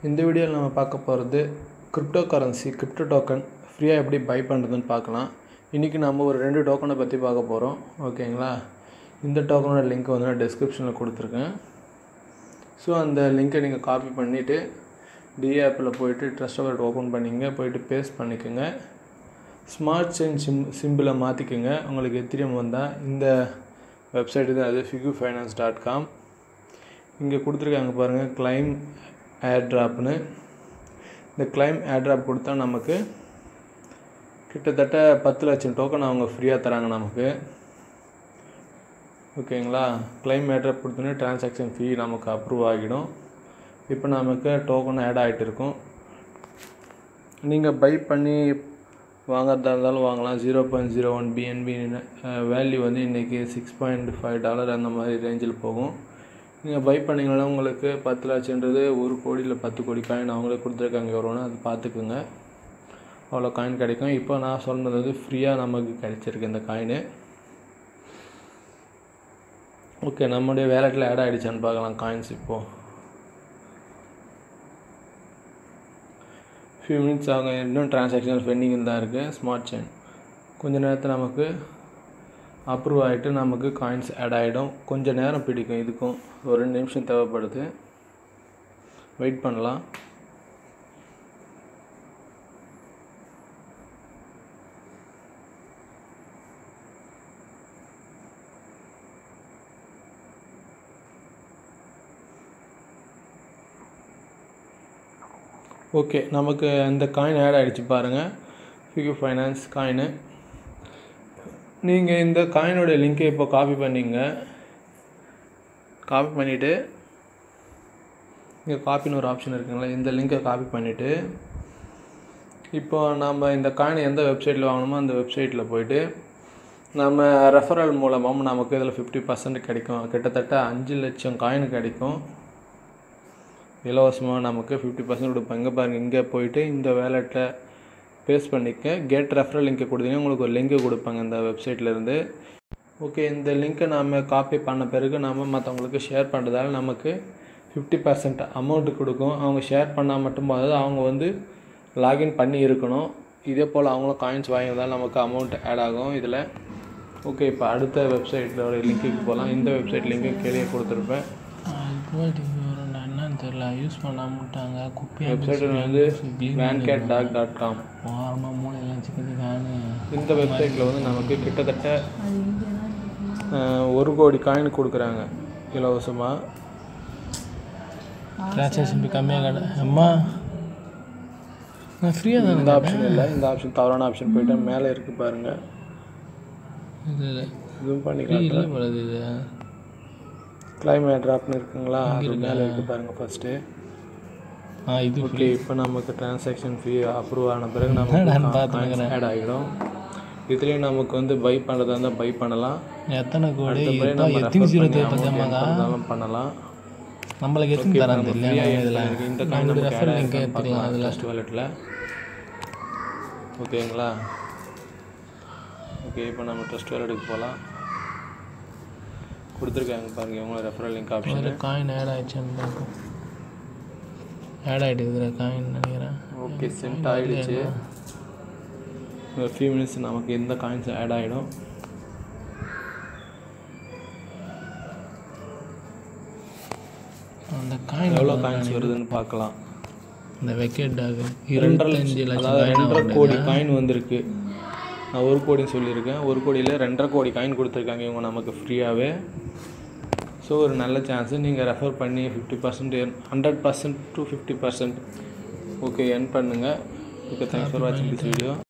இந்த வீடியோவில் நம்ம பார்க்க போகிறது கிரிப்டோ கரன்சி கிரிப்டோ டோக்கன் ஃப்ரீயாக எப்படி பை பண்ணுறதுன்னு பார்க்கலாம் இன்றைக்கி நம்ம ஒரு ரெண்டு டோக்கனை பற்றி பார்க்க போகிறோம் ஓகேங்களா இந்த டோக்கனோட லிங்க் வந்து நான் டிஸ்கிரிப்ஷனில் கொடுத்துருக்கேன் ஸோ அந்த லிங்க்கை நீங்கள் காப்பி பண்ணிவிட்டு டி ஆப்பில் போயிட்டு ட்ரஸ்ட் வாலெட் ஓப்பன் பண்ணிங்க போயிட்டு பேஸ்ட் பண்ணிக்கோங்க ஸ்மார்ட் செயின் சிம் சிம்பிளை மாற்றிக்கோங்க உங்களுக்கு எத்திரியம் வந்தால் இந்த வெப்சைட் தான் அது ஃபிகு ஃபைனான்ஸ் டாட் காம் இங்கே கொடுத்துருக்காங்க பாருங்கள் கிளைம் ஏர்ட்ராப்னு இந்த கிளைம் ஏர்ட்ராப் கொடுத்தா நமக்கு கிட்டத்தட்ட பத்து லட்சம் டோக்கன் அவங்க ஃப்ரீயாக தராங்க நமக்கு ஓகேங்களா கிளைம் ஏர்ட்ராப் கொடுத்தோன்னே டிரான்சாக்ஷன் ஃபீ நமக்கு அப்ரூவ் ஆகிடும் இப்போ நமக்கு டோக்கன் ஆட் ஆகிட்டு இருக்கும் நீங்கள் பை பண்ணி வாங்குறதா இருந்தாலும் வாங்கலாம் zero point zero one BNB value வந்து இன்றைக்கி சிக்ஸ் பாயிண்ட் ஃபைவ் டாலர் அந்த மாதிரி ரேஞ்சில் போகும் நீங்கள் பை பண்ணிங்கன்னா உங்களுக்கு பத்து லட்சன்றது ஒரு கோடியில் பத்து கோடி காயின் அவங்களே கொடுத்துருக்காங்க எவ்வளோன்னு அது பார்த்துக்குங்க அவ்வளோ காயின் கிடைக்கும் இப்போ நான் சொன்னது வந்து ஃப்ரீயாக நமக்கு கிடைச்சிருக்கு இந்த காயின் ஓகே நம்முடைய வேலெட்டில் ஆட் ஆகிடுச்சான்னு பார்க்கலாம் காயின்ஸ் இப்போது ஃபியூ மினிட்ஸ் ஆகும் இன்னும் டிரான்சாக்ஷன் பெண்டிங் தான் இருக்குது ஸ்மார்ட் செயின் கொஞ்ச நேரத்தில் நமக்கு அப்ரூவ் ஆகிட்டு நமக்கு காயின்ஸ் ஆட் ஆகிடும் கொஞ்சம் நேரம் பிடிக்கும் இதுக்கும் ஒரு ரெண்டு நிமிஷம் தேவைப்படுது வெயிட் பண்ணலாம் ஓகே நமக்கு அந்த காயின் ஆட் ஆகிடுச்சு பாருங்கள் ஃபிகு ஃபைனான்ஸ் காயினு நீங்கள் இந்த காயினோட லிங்க்கை இப்போ காப்பி பண்ணிங்க காப்பி பண்ணிவிட்டு இங்கே காப்பின்னு ஒரு ஆப்ஷன் இருக்குங்களா இந்த லிங்கை காப்பி பண்ணிவிட்டு இப்போ நம்ம இந்த காயின் எந்த வெப்சைட்டில் வாங்கணுமோ அந்த வெப்சைட்டில் போயிட்டு நம்ம ரெஃபரல் மூலமாக நமக்கு இதில் ஃபிஃப்டி பர்சன்ட் கிடைக்கும் கிட்டத்தட்ட அஞ்சு லட்சம் காயின் கிடைக்கும் இலவசமாக நமக்கு ஃபிஃப்டி பர்சன்ட் கொடுப்பாங்க பாருங்கள் இங்கே போயிட்டு இந்த வேலெட்டில் பேஸ்ட் பண்ணிக்க கெட் ரெஃபரல் லிங்க்கை கொடுத்தீங்கன்னா உங்களுக்கு ஒரு லிங்க்கு கொடுப்பாங்க இந்த வெப்சைட்லேருந்து ஓகே இந்த லிங்க்கை நம்ம காப்பி பண்ண பிறகு நம்ம மற்றவங்களுக்கு ஷேர் பண்ணுறதால நமக்கு ஃபிஃப்டி பர்சன்ட் அமௌண்ட்டு கொடுக்கும் அவங்க ஷேர் பண்ணால் மட்டும் அதாவது அவங்க வந்து லாகின் பண்ணி இருக்கணும் இதே போல் அவங்களும் காயின்ஸ் வாங்கியிருந்தாலும் நமக்கு அமௌண்ட் ஆட் ஆகும் இதில் ஓகே இப்போ அடுத்த வெப்சைட்டோட லிங்க்குக்கு போகலாம் இந்த வெப்சைட் லிங்க்கு கீழே கொடுத்துருப்பேன் குவாலிட்டி வரும்டா என்னன்னு தெரில யூஸ் பண்ணாமட்டாங்க குப்பையாக வெப்சைட் வந்து வேன்கேட் டாக் டாட் காம் ஓரமாக மூளையெல்லாம் சிக்கதுக்கானு இந்த வெப்சைட்டில் வந்து நமக்கு கிட்டத்தட்ட அஹ், ஒரு கோடி காயின் கொடுக்குறாங்க இலவசமாக டிரான்சாக்ஷன் கம்மியாக கடை அம்மா நான் ஃப்ரீயாக தானே இந்த ஆப்ஷன் இல்லை இந்த ஆப்ஷன் தவறான ஆப்ஷன் போயிட்டா மேலே இருக்கு பாருங்க இது ஜூம் பண்ணி இல்லை காட்டுறேன் பழுது இது கிளைமேட் ட்ராப்னு இருக்குங்களா அது மேலே இருக்கு பாருங்க ஃபர்ஸ்ட்டு ஆ இது ஓகே இப்போ நமக்கு டிரான்சாக்ஷன் ஃபீ அப்ரூவ் ஆன பிறகு நான் நமக்கு பார்த்துக்கிறேன். ஆட் ஆகிடும் இதுலேயும் நமக்கு வந்து பை பண்ணுறதா இருந்தால் பை பண்ணலாம் எத்தனை கோடி அடுத்த முறை இப்போ நம்ம எத்தனை refer ஜீரோ பண்ணி amount தேவைப்பட்டாமாக்கா earn பண்ணாலும் பண்ணலாம் நம்மளுக்கு எத்தனை தரான் நம்ம தெரியல free ஆ இதில் இருக்கு. இந்த காயின் நம்மளோட நமக்கு ரெஃபர் add லிங்க் ஆயிருக்கான்னு எடுத்துக்கலாம் பார்க்கலாம் அதில் ட்ரஸ்ட் வாலெட்டில் ஓகேங்களா ஓகே இப்போ நம்ம ட்ரஸ்ட் வாலெட்டுக்கு போகலாம் கொடுத்துருக்காங்க பாருங்க இவங்க ரெஃபரல் லிங்க் ஆப்ஷன் அதில் காயின் ஆட் ஆயிடுச்சான்னு பார்ப்போம் ஆட் ஆகிட்டு இதில் காயின் நினைக்கிறேன் ஓகே சென்ட் ஆகிடுச்சு ஒரு ஃபியூ மினிட்ஸ் நமக்கு எந்த காயின்ஸ் ஆட் ஆகிடும் அந்த காயின் எவ்வளோ காயின்ஸ் வருதுன்னு பார்க்கலாம் இந்த வெக்கெட் டாக் ரெண்டரை இருபத்தஞ்சு லட்சம் லட்சம் அதாவது காயின் ரெண்டரை ஆகுது. கோடி காயின் வந்திருக்கு நான் ஒரு கோடின்னு சொல்லியிருக்கேன் ஒரு கோடியில் ரெண்டரை கோடி காயின் கொடுத்துருக்காங்க இவங்க நமக்கு ஃப்ரீயாகவே ஸோ ஒரு நல்ல சான்ஸு நீங்கள் ரெஃபர் பண்ணி fifty percent hundred percent to fifty percent okay என் பண்ணுங்கள் ஓகே தேங்க்ஸ் ஃபார் வாட்சிங் திஸ் வீடியோ